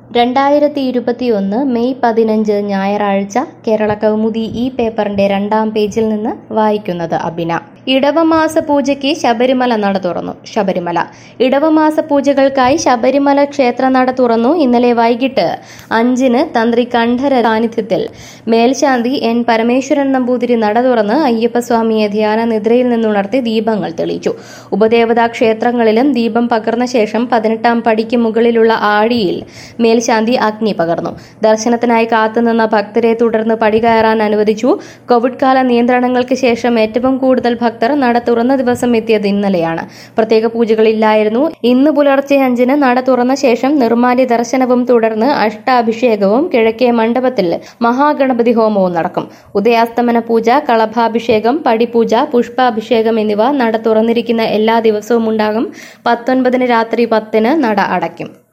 രണ്ടായിരത്തി ഇരുപത്തിയൊന്ന് മെയ് പതിനഞ്ച് ഞായറാഴ്ച കേരള കൗമുദി ഈ പേപ്പറിന്റെ രണ്ടാം പേജിൽ നിന്ന് വായിക്കുന്നത് അബിന ഇടവമാസ പൂജയ്ക്ക് ശബരിമല നട തുറന്നു ശബരിമല ഇടവമാസ പൂജകൾക്കായി ശബരിമല ക്ഷേത്ര നട തുറന്നു ഇന്നലെ വൈകിട്ട് അഞ്ചിന് തന്ത്രി കണ്ഠര സാന്നിധ്യത്തിൽ മേൽശാന്തി എൻ പരമേശ്വരൻ നമ്പൂതിരി നട തുറന്ന് അയ്യപ്പസ്വാമിയെ ധ്യാന നിദ്രയിൽ നിന്നുണർത്തി ദീപങ്ങൾ തെളിയിച്ചു ഉപദേവതാ ക്ഷേത്രങ്ങളിലും ദീപം പകർന്ന ശേഷം പതിനെട്ടാം പടിക്ക് മുകളിലുള്ള ആഴിയിൽ മേൽശാന്തി അഗ്നി പകർന്നു ദർശനത്തിനായി കാത്തുനിന്ന ഭക്തരെ തുടർന്ന് പടി കയറാൻ അനുവദിച്ചു കോവിഡ് കാല നിയന്ത്രണങ്ങൾക്ക് ശേഷം ഏറ്റവും കൂടുതൽ ഭക്തർ നട തുറന്ന ദിവസം എത്തിയത് ഇന്നലെയാണ് പ്രത്യേക പൂജകളില്ലായിരുന്നു ഇന്ന് പുലർച്ചെ അഞ്ചിന് നട തുറന്ന ശേഷം നിർമാല്യ ദർശനവും തുടർന്ന് അഷ്ടാഭിഷേകവും കിഴക്കേ മണ്ഡപത്തിൽ മഹാഗണപതി ഹോമവും നടക്കും ഉദയാസ്തമന പൂജ കളഭാഭിഷേകം പടിപൂജ പുഷ്പാഭിഷേകം എന്നിവ നട തുറന്നിരിക്കുന്ന എല്ലാ ദിവസവും ഉണ്ടാകും പത്തൊൻപതിന് രാത്രി പത്തിന് നട അടയ്ക്കും